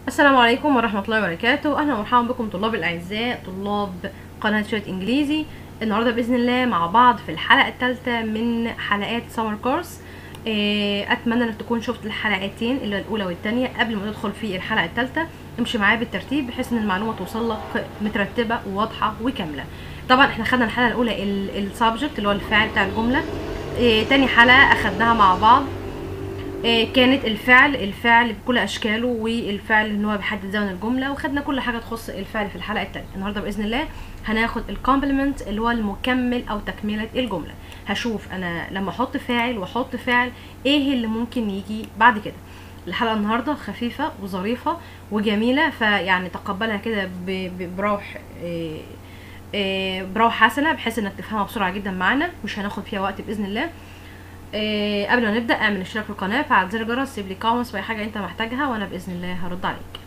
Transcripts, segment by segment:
السلام عليكم ورحمة الله وبركاته أهلا ومرحبا بكم طلاب الأعزاء طلاب قناة شوية إنجليزي النهاردة بإذن الله مع بعض في الحلقة الثالثة من حلقات سمر كورس أتمنى إنك تكون شفت الحلقتين اللي هي الأولى والثانية قبل ما تدخل في الحلقة الثالثة امشي معايا بالترتيب بحيث إن المعلومة توصل لك مترتبة وواضحة وكاملة طبعا احنا خدنا الحلقة الأولى السبجكت اللي هو الفاعل بتاع الجملة إيه تاني حلقة أخدناها مع بعض إيه كانت الفعل الفعل بكل اشكاله والفعل ان هو بيحدد زمن الجمله وخدنا كل حاجه تخص الفعل في الحلقه الثانيه النهارده باذن الله هناخد الكومبلمنت اللي هو المكمل او تكمله الجمله هشوف انا لما احط فاعل واحط فعل ايه اللي ممكن يجي بعد كده الحلقه النهارده خفيفه وظريفه وجميله فيعني تقبلها كده بروح إيه إيه بروح حسنه بحيث انك تفهمها بسرعه جدا معانا مش هناخد فيها وقت باذن الله إيه قبل ما نبدا اعمل اشتراك في القناه فعل زر الجرس سيب لي كومنتس باي حاجه انت محتاجها وانا باذن الله هرد عليك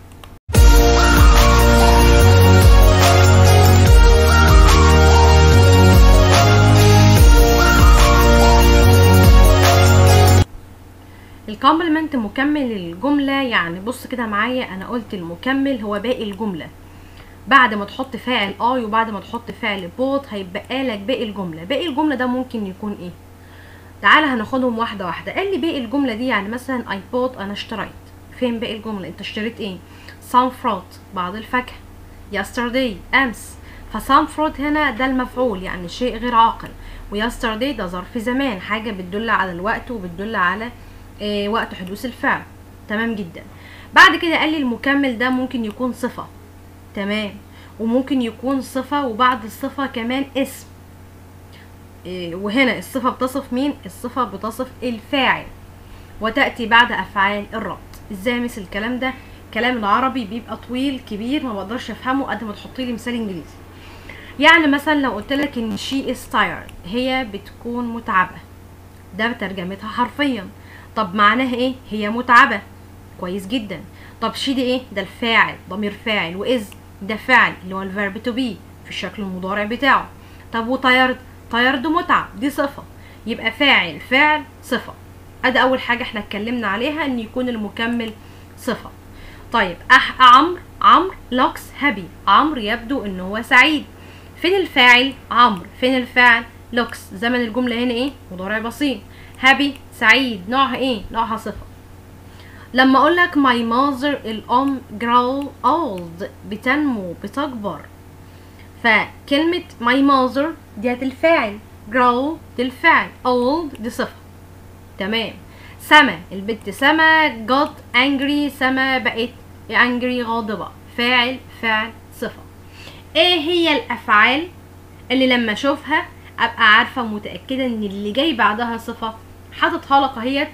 الكومبلمنت مكمل للجمله يعني بص كده معايا انا قلت المكمل هو باقي الجمله بعد ما تحط فاعل اي وبعد ما تحط فاعل بوت هيبقى لك باقي الجمله باقي الجمله ده ممكن يكون ايه تعالى هناخدهم واحده واحده قال لي باقي الجمله دي يعني مثلا اي بوت انا اشتريت فين باقي الجمله انت اشتريت ايه some fruit بعض الفاكهه yesterday امس فسام فروت هنا ده المفعول يعني شيء غير عاقل ويسترداي ده ظرف زمان حاجه بتدل على الوقت وبتدل على إيه وقت حدوث الفعل تمام جدا بعد كده قال لي المكمل ده ممكن يكون صفه تمام وممكن يكون صفه وبعد الصفه كمان اسم وهنا الصفة بتصف مين؟ الصفة بتصف الفاعل وتأتي بعد أفعال الربط ازاي مثل الكلام ده؟ كلام العربي بيبقى طويل كبير ما بقدرش افهمه قد ما تحطي لي مثال انجليزي يعني مثلا لو قلت لك ان she is tired هي بتكون متعبة ده ترجمتها حرفيا طب معناها ايه؟ هي متعبة كويس جدا طب شي دي ايه؟ ده الفاعل ضمير فاعل واز ده فعل اللي هو الفيرب تو بي في الشكل المضارع بتاعه طب وتايرد تايرد متعب دي صفة يبقى فاعل فعل صفة ادي اول حاجة احنا اتكلمنا عليها ان يكون المكمل صفة طيب أح عمرو عمرو لوكس هابي عمرو يبدو ان هو سعيد فين الفاعل عمرو فين الفعل لوكس زمن الجملة هنا ايه مضارع بسيط هابي سعيد نوعها ايه نوعها صفة لما اقول لك my mother الام grow old بتنمو بتكبر فكلمة my mother ديت الفاعل grow دي الفعل old دي صفة تمام سما البنت سما got angry سما بقت angry غاضبة فاعل فعل صفة ايه هي الافعال اللي لما اشوفها ابقى عارفة متأكدة ان اللي جاي بعدها صفة حاططها لك اهيت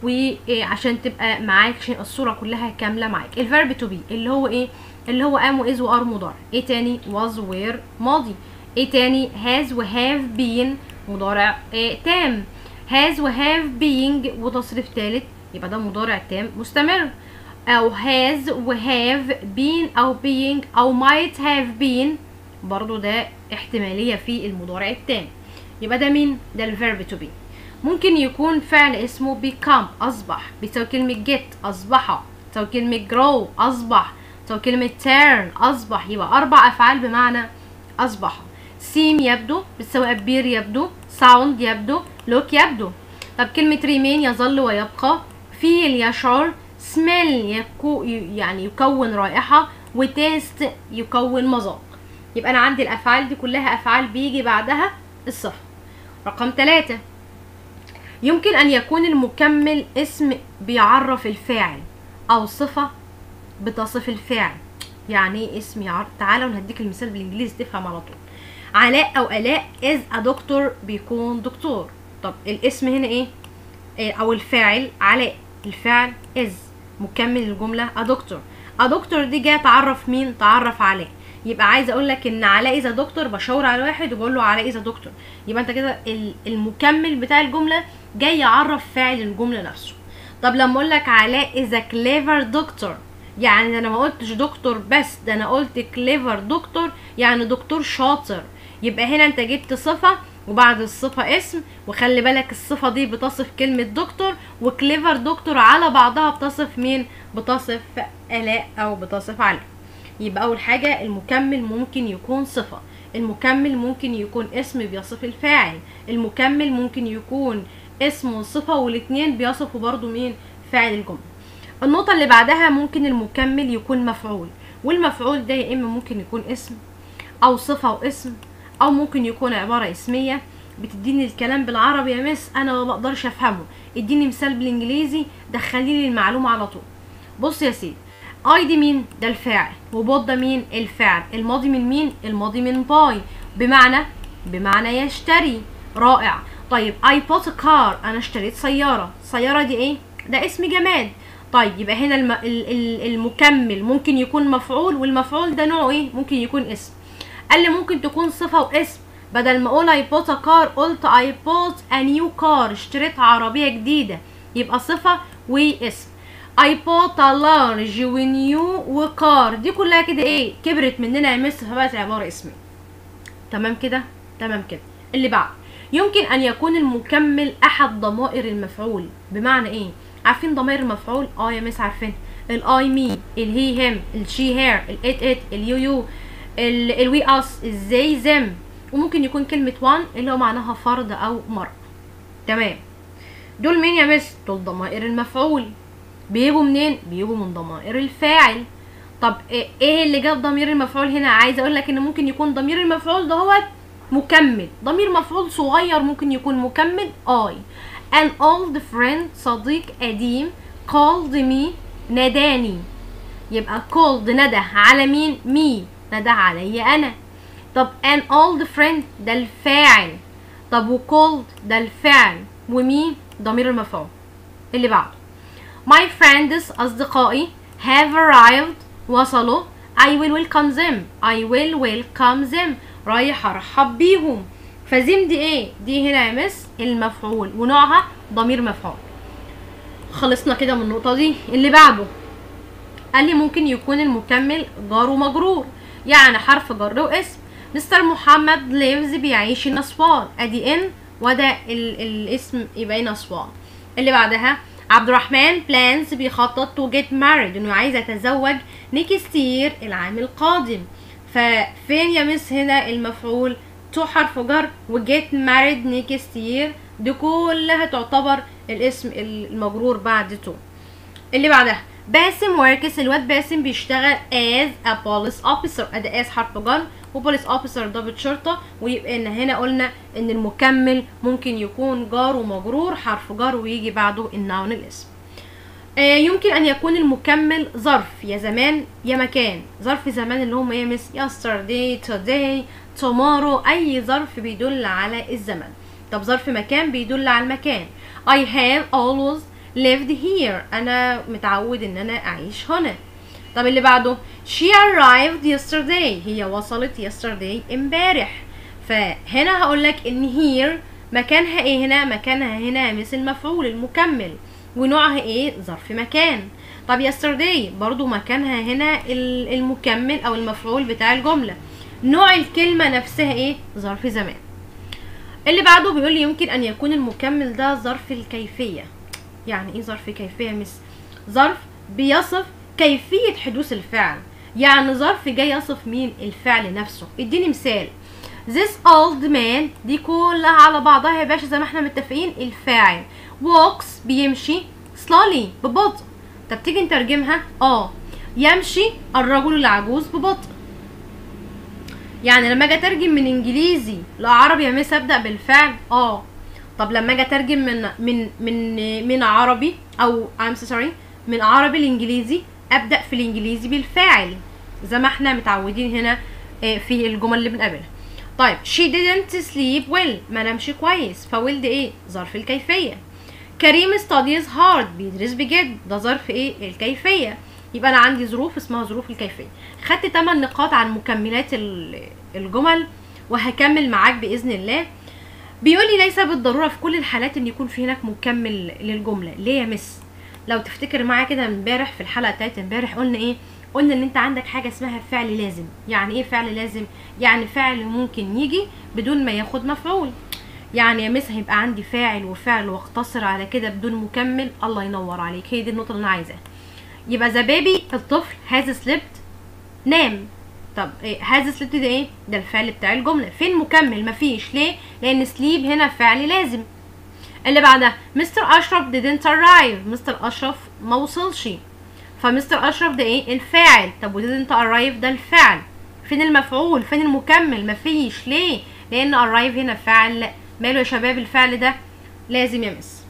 وعشان تبقى معاك عشان الصورة كلها كاملة معاك الفيرب تو بي اللي هو ايه اللي هو ام واز وار مضارع ايه تاني was were ماضي ايه تاني has و have been مضارع إيه تام has و have being وتصريف تالت يبقى ده مضارع تام مستمر او has و have been او being او might have been برضو ده احتمالية في المضارع التام يبقى ده مين ده الفيرب to be ممكن يكون فعل اسمه become أصبح بيساوي كلمة get أصبح بيساوي كلمة grow أصبح بيساوي كلمة turn أصبح يبقى أربع أفعال بمعنى أصبح seem يبدو بتساوي appear يبدو sound يبدو look يبدو طب كلمة remain يظل ويبقى feel يشعر smell يكو يعني يكون رائحة وتيست يكون مذاق يبقى أنا عندي الأفعال دي كلها أفعال بيجي بعدها الصفة رقم ثلاثة يمكن أن يكون المكمل اسم بيعرف الفاعل أو صفة بتصف الفاعل يعني ايه اسم يعرف تعالى ونديك المثال بالانجليزي تفهم على طول علاء او الاء از ا دكتور بيكون دكتور طب الاسم هنا ايه, إيه او الفاعل علاء الفعل از مكمل الجمله ا دكتور ا دكتور دي جايه تعرف مين تعرف علاء يبقى عايزه اقول لك ان علاء اذا دكتور بشاور على واحد وبقول له علاء اذا دكتور يبقى انت كده المكمل بتاع الجمله جاي يعرف فاعل الجمله نفسه طب لما اقول لك علاء اذا كليفر دكتور يعني انا ما قلتش دكتور بس ده انا قلت كليفر دكتور يعني دكتور شاطر يبقى هنا انت جبت صفه وبعد الصفة اسم وخلي بالك الصفة دي بتصف كلمة دكتور وكليفر دكتور على بعضها بتصف مين بتصف آلاء أو بتصف علي يبقى أول حاجة المكمل ممكن يكون صفة المكمل ممكن يكون اسم بيصف الفاعل المكمل ممكن يكون اسم وصفة والاتنين بيصفوا برضو مين فاعل الجملة النقطة اللي بعدها ممكن المكمل يكون مفعول والمفعول ده يا إما ممكن يكون اسم أو صفة واسم أو ممكن يكون عبارة اسمية بتديني الكلام بالعربي يا مس أنا ما بقدرش أفهمه اديني مثال بالإنجليزي دخلي لي المعلومة على طول بص يا سيدي اي دي مين ده الفاعل وبوت ده مين الفعل الماضي من مين الماضي من باي بمعنى بمعنى يشتري رائع طيب اي بوت كار انا اشتريت سياره سياره دي ايه ده اسم جماد طيب يبقى هنا الم... ال- ال- المكمل ممكن يكون مفعول والمفعول ده نوعه ايه ممكن يكون اسم قال لي ممكن تكون صفه واسم بدل ما اقول اي بوت كار قلت اي بوت ا نيو كار اشتريت عربيه جديده يبقى صفه واسم اي بوت ا لارج ونيو وكار دي كلها كده ايه كبرت مننا يا مس فبقت عباره اسميه تمام كده تمام كده اللي بعد يمكن ان يكون المكمل احد ضمائر المفعول بمعنى ايه عارفين ضمائر المفعول اه يا مس عارفين الاي مي الهي هم الشي هير الات ات اليو يو ال- الوي اس الزي زم وممكن يكون كلمه وان اللي هو معناها فرد او مرء تمام دول مين يا مس دول ضمائر المفعول بيجوا منين بيجوا من ضمائر الفاعل طب ايه إيه اللي جاب ضمير المفعول هنا عايزه اقول لك ان ممكن يكون ضمير المفعول ده هو مكمل ضمير مفعول صغير ممكن يكون مكمل اي an old friend صديق قديم called me ناداني يبقى called نده على مين مي نده عليا انا طب an old friend ده الفاعل طب و called ده الفعل ومي ضمير المفعول اللي بعده My friends أصدقائي have arrived وصلوا I will welcome them I will welcome them رايح أرحب بيهم فزم دي ايه دي هنا يا مس المفعول ونوعها ضمير مفعول خلصنا كده من النقطة دي اللي بعده قال لي ممكن يكون المكمل جار ومجرور يعني حرف جر واسم مستر محمد lives بيعيش in أسوان ادي ان وده ال الاسم يبقى in أسوان اللي بعدها عبد الرحمن بلانز بيخطط تو جيت ماريد انه عايز يتزوج next year العام القادم ففين يا مس هنا المفعول تو حرف جر وجيت ماريد next year دي كلها تعتبر الاسم المجرور بعد تو اللي بعدها باسم وركس الواد باسم بيشتغل as a police officer ادي as حرف جر وبوليس اوفيسر ضابط شرطه ويبقى ان هنا قلنا ان المكمل ممكن يكون جار ومجرور حرف جر ويجي بعده النون الاسم آه يمكن ان يكون المكمل ظرف يا زمان يا مكان ظرف زمان اللي هم ايه مس yesterday today tomorrow اي ظرف بيدل على الزمن طب ظرف مكان بيدل على المكان I have always lived here انا متعود ان انا اعيش هنا طب اللي بعده she arrived yesterday هي وصلت yesterday امبارح فهنا هقول لك ان here مكانها ايه هنا مكانها هنا مثل مفعول المكمل ونوعها ايه ظرف مكان طب yesterday برضو مكانها هنا المكمل او المفعول بتاع الجملة نوع الكلمة نفسها ايه ظرف زمان اللي بعده بيقول لي يمكن ان يكون المكمل ده ظرف الكيفية يعني ايه ظرف كيفية مس ظرف بيصف كيفية حدوث الفعل يعني ظرف جاي يصف مين الفعل نفسه اديني مثال this old man دي كلها على بعضها يا باشا زي ما احنا متفقين الفاعل walks بيمشي slowly ببطء طب تيجي نترجمها اه يمشي الرجل العجوز ببطء يعني لما اجي اترجم من انجليزي لعربي يا مس ابدا بالفعل اه طب لما اجي اترجم من من من من عربي او I'm sorry من عربي لانجليزي ابدا في الانجليزي بالفاعل زي ما احنا متعودين هنا في الجمل اللي بنقابلها طيب she didn't sleep well ما نامش كويس فويل دي ايه ظرف الكيفيه كريم studies hard بيدرس بجد ده ظرف ايه الكيفيه يبقى انا عندي ظروف اسمها ظروف الكيفيه خدت 8 نقاط عن مكملات الجمل وهكمل معاك باذن الله بيقول لي ليس بالضروره في كل الحالات ان يكون في هناك مكمل للجمله ليه يا مس لو تفتكر معايا كده امبارح في الحلقه بتاعت امبارح قلنا ايه قلنا ان انت عندك حاجه اسمها فعل لازم يعني ايه فعل لازم يعني فعل ممكن يجي بدون ما ياخد مفعول يعني يا مس هيبقى عندي فاعل وفعل واقتصر على كده بدون مكمل الله ينور عليك هي دي النقطه اللي انا عايزاها يبقى ذا بيبي الطفل هاز سليبت نام طب إيه هاز سليبت ده ايه ده الفعل بتاع الجمله فين مكمل مفيش ليه لان سليب هنا فعل لازم اللي بعدها مستر اشرف didn't arrive مستر اشرف ما وصلش فمستر اشرف ده ايه الفاعل طب و didn't arrive ده الفعل فين المفعول فين المكمل مفيش ليه لان arrive هنا فعل ماله يا شباب الفعل ده لازم يمس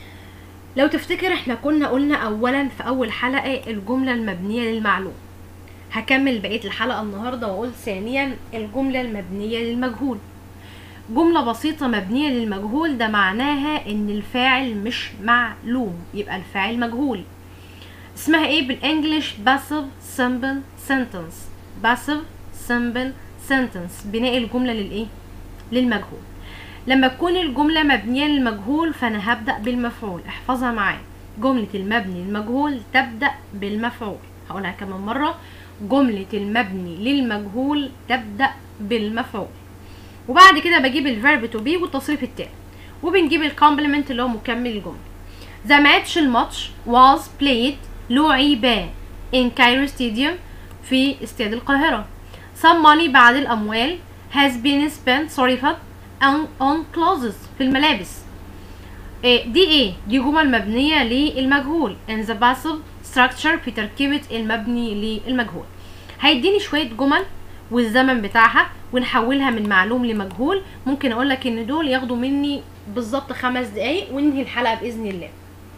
لو تفتكر احنا كنا قلنا اولا في اول حلقه الجمله المبنيه للمعلوم هكمل بقيه الحلقه النهارده واقول ثانيا الجمله المبنيه للمجهول جملة بسيطة مبنية للمجهول ده معناها ان الفاعل مش معلوم يبقى الفاعل مجهول اسمها ايه بالانجلش passive simple sentence passive simple sentence بناء الجملة للايه للمجهول لما تكون الجملة مبنية للمجهول فانا هبدأ بالمفعول احفظها معايا جملة المبني للمجهول تبدأ بالمفعول هقولها كمان مرة جملة المبني للمجهول تبدأ بالمفعول وبعد كده بجيب الفيرب تو بي والتصريف التاني وبنجيب الكومبلمنت اللي هو مكمل الجمله ذا ماتش الماتش was played لعب in Cairo Stadium في استاد القاهرة some money بعد الأموال has been spent صرفت on, on clothes في الملابس إيه دي ايه دي جمل مبنية للمجهول in the passive structure في تركيبة المبني للمجهول هيديني شوية جمل والزمن بتاعها ونحولها من معلوم لمجهول ممكن اقول لك ان دول ياخدوا مني بالظبط خمس دقايق وننهي الحلقه باذن الله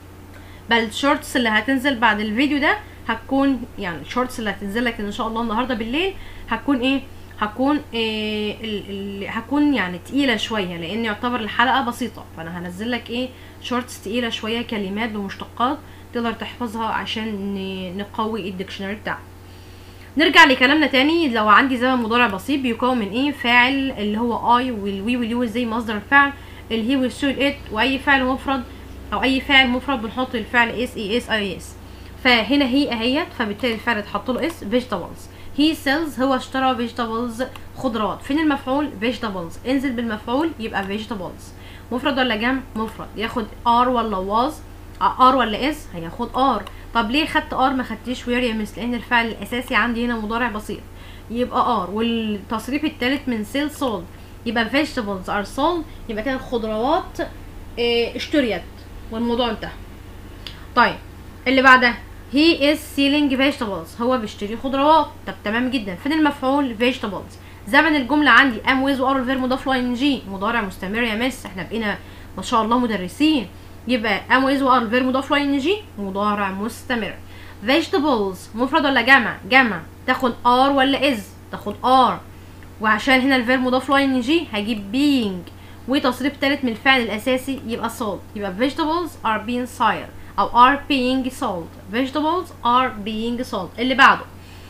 بل الشورتس اللي هتنزل بعد الفيديو ده هتكون يعني الشورتس اللي هتنزل لك ان شاء الله النهارده بالليل هتكون ايه هتكون إيه ال ال هتكون يعني تقيله شويه لان يعتبر الحلقه بسيطه فانا هنزل لك ايه شورتس تقيله شويه كلمات بمشتقات تقدر تحفظها عشان نقوي الديكشنري بتاعك نرجع لكلامنا تاني لو عندي زمن مضارع بسيط بيكون من ايه فاعل اللي هو اي والوي واليو زي مصدر الفعل الهي والشو والات واي فعل مفرد او اي فاعل مفرد بنحط الفعل اس اي اس اي اس فهنا هي اهيت فبالتالي الفعل اتحط له اس فيجيتابلز هي سيلز هو اشترى فيجيتابلز خضروات فين المفعول فيجيتابلز انزل بالمفعول يبقى فيجيتابلز مفرد ولا جمع مفرد ياخد ار ولا واز ار ولا اس هياخد ار طب ليه خدت ار ما خدتيش وير يا مس لان الفعل الاساسي عندي هنا مضارع بسيط يبقى ار والتصريف الثالث من سيل سولد يبقى vegetables are sold يبقى كده الخضروات اه اشتريت والموضوع انتهى طيب اللي بعدها he is selling vegetables هو بيشتري خضروات طب تمام جدا فين المفعول vegetables زمن الجملة عندي am with or الفيرب مضاف له ing مضارع مستمر يا مس احنا بقينا ما شاء الله مدرسين يبقى am with or الفيرب مضاف له ing مضارع مستمر vegetables مفرد ولا جمع جمع تاخد are ولا is تاخد are وعشان هنا الفيرب مضاف له ing هجيب being وتصريف تالت من الفعل الاساسي يبقى sold يبقى vegetables are being sold او are being sold vegetables are being sold اللي بعده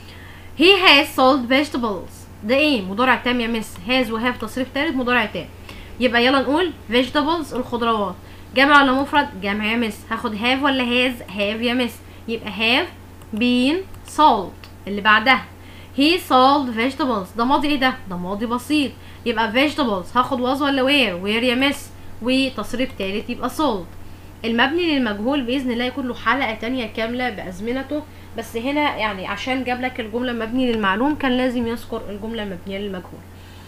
he has sold vegetables ده ايه مضارع تام يا مس has و have تصريف تالت مضارع تام يبقى يلا نقول vegetables الخضروات جمع ولا مفرد جمع يا مس هاخد have ولا has have يا مس يبقى have been sold اللي بعدها he sold vegetables ده ماضي ايه ده ده ماضي بسيط يبقى vegetables هاخد was ولا where where يا مس وتصريف تالت يبقى sold المبني للمجهول باذن الله يكون له حلقه تانية كامله بازمنته بس هنا يعني عشان جاب لك الجمله مبني للمعلوم كان لازم يذكر الجمله مبنيه للمجهول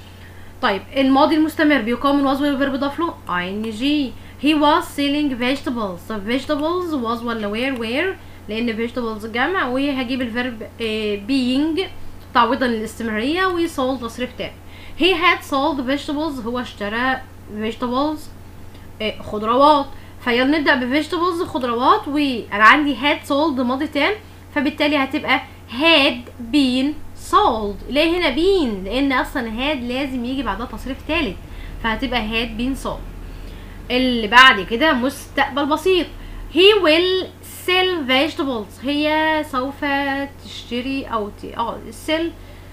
طيب الماضي المستمر بيقام من was والفيرب ضاف له ing he was selling vegetables طب vegetables was ولا where where لان vegetables جمع وهجيب الفيرب being تعويضا للاستمراريه و sold تصريف تاني he had sold vegetables هو اشترى vegetables خضروات فيلا نبدا بفيجيتابلز خضروات وانا عندي had sold ماضي تام فبالتالي هتبقى had been sold ليه هنا been لان اصلا had لازم يجي بعدها تصريف ثالث فهتبقى had been sold اللي بعد كده مستقبل بسيط he will sell vegetables هي سوف تشتري او ت... اه sell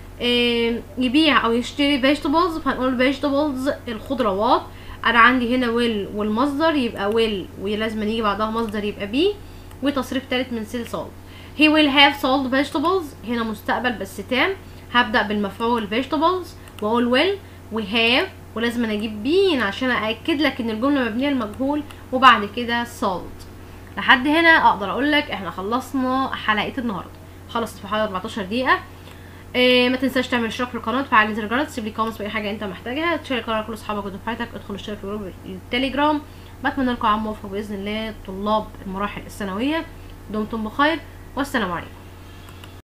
اه يبيع او يشتري vegetables فهنقول vegetables الخضروات انا عندي هنا will والمصدر يبقى will ولازم يجي بعدها مصدر يبقى be وتصريف تالت من سيل sold he will have sold vegetables هنا مستقبل بس تام هبدأ بالمفعول vegetables واقول will we have ولازم أنا اجيب بين عشان ااكد لك ان الجمله مبنيه لمجهول وبعد كده sold لحد هنا اقدر اقول لك احنا خلصنا حلقه النهارده خلصت في حوالي 14 دقيقه إيه ما تنساش تعمل اشتراك في القناه تفعل زر الجرس تسيب لي كومنتس باي حاجه انت محتاجها تشارك القناه كل اصحابك ودفعتك ادخل اشترك في جروب التليجرام بتمنى لكم عام موفق باذن الله طلاب المراحل الثانويه دمتم بخير والسلام عليكم